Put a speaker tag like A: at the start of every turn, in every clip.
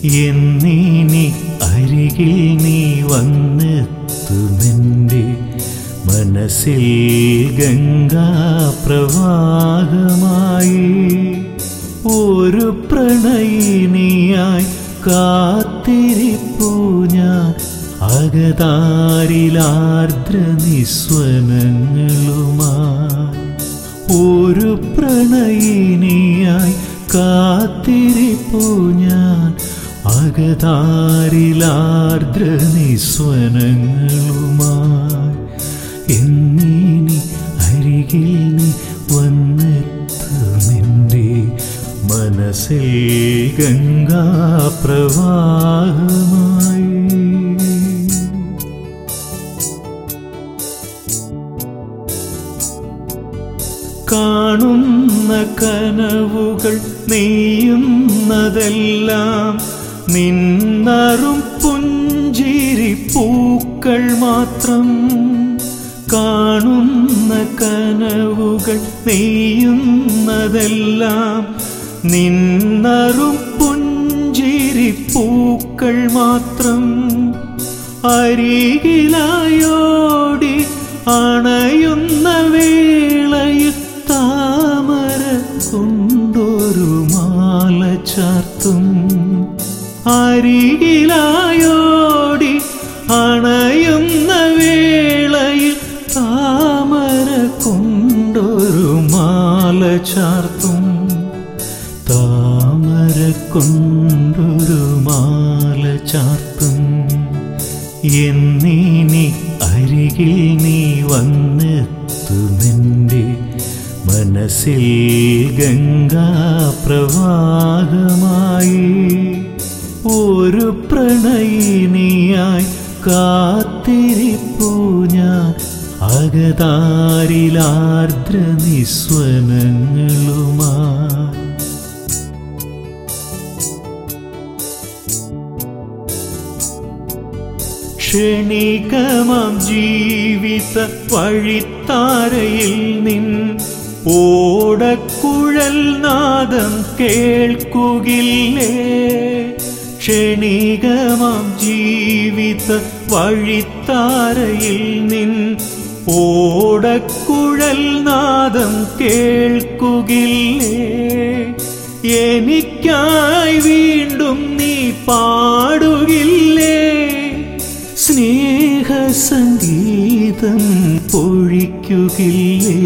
A: എന്നീനി അരികിൽ നീ വന്നെത്തുമെൻ്റെ മനസ്സിൽ ഗംഗാപ്രവാഹമായി ഒരു പ്രണയിനിയായി കാത്തിരിപ്പു ഞാൻ അകതാരിലാർദ്ര നിസ്വനങ്ങളുമായി ഒരു പ്രണയിനിയായി കാത്തിരിപ്പു ഞാൻ അകതാരിലാർദ്ര നിസ്വനങ്ങളുമായി എന്നിനി അരികിൽ നീ വന്നെത്തുമെൻ്റെ മനസ്സിൽ ഗംഗാപ്രവാഹമായി കാണുന്ന കനവുകൾ നെയ്യുന്നതെല്ലാം നിന്നറും പുഞ്ചിരി പൂക്കൾ മാത്രം കാണുന്ന കനവുകൾ നെയ്യുന്നതെല്ലാം നിന്നറും പുഞ്ചിരി പൂക്കൾ മാത്രം അരികിലായോടി അണയുന്ന വേളയിൽ താമര കൊണ്ടൊരു മാല ചാർത്തും അരികിലായോടി അണയുന്ന വേളയിൽ താമര കൊണ്ടൊരു മാല ചാർത്തും താമര കൊണ്ടൊരു മാല ചാർത്തും എന്നീനി അരികിൽ നീ വന്നെത്തുമെൻ്റെ മനസ്സിൽ ഗംഗാപ്രവാഹമായി ഒരു പ്രണയിനിയായി കാത്തിരിപ്പു ഞാൻ അകതാരിലാർദ്ര നിസ്വനങ്ങളുമായി ക്ഷണികമാം ജീവിത വഴിത്താരയിൽ നിൻ ഓടക്കുഴൽ നാദം കേൾക്കുകില്ലേ ക്ഷണികമാം ജീവിത വഴിത്താരയിൽ നിൻ ഓടക്കുഴൽ നാദം കേൾക്കുകില്ലേ എനിക്കായി വീണ്ടും നീ പാടുകില്ലേ സ്നേഹസംഗീതം പൊഴിക്കുകില്ലേ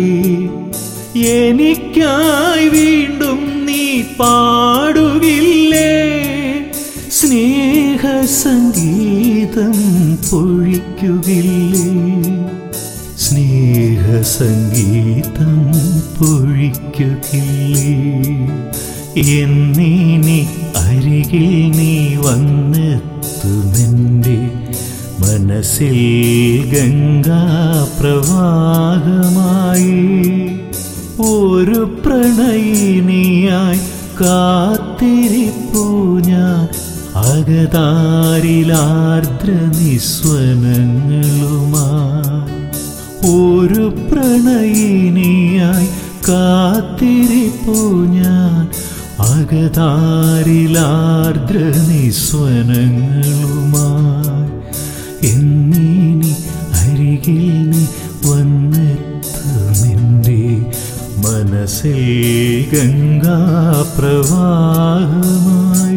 A: എനിക്കായി വീണ്ടും നീ പാടുകില്ലേ സ്നേഹസംഗീതം പൊഴിക്കുകില്ലേ സ്നേഹസംഗീതം പൊഴിക്കുകില്ലേ എന്നീനി അരികിൽ നീ വന്നെത്തുമെൻ്റെ മനസ്സിൽ ഗംഗാപ്രവാഹമായി ഒരു പ്രണയിനിയായി കാത്തിരിപ്പു ഞാൻ അകതാരിലാർദ്ര നിസ്വനങ്ങളുമായി ഒരു പ്രണയിനിയായി കാത്തിരിപ്പു ഞാൻ അകതാരിലാർദ്ര നിസ്വനങ്ങളുമായി എന്നീനി അരികിൽ നീ വന്നെത്തുമെൻ്റെ മനസ്സിൽ ഗംഗാപ്രവാഹമായി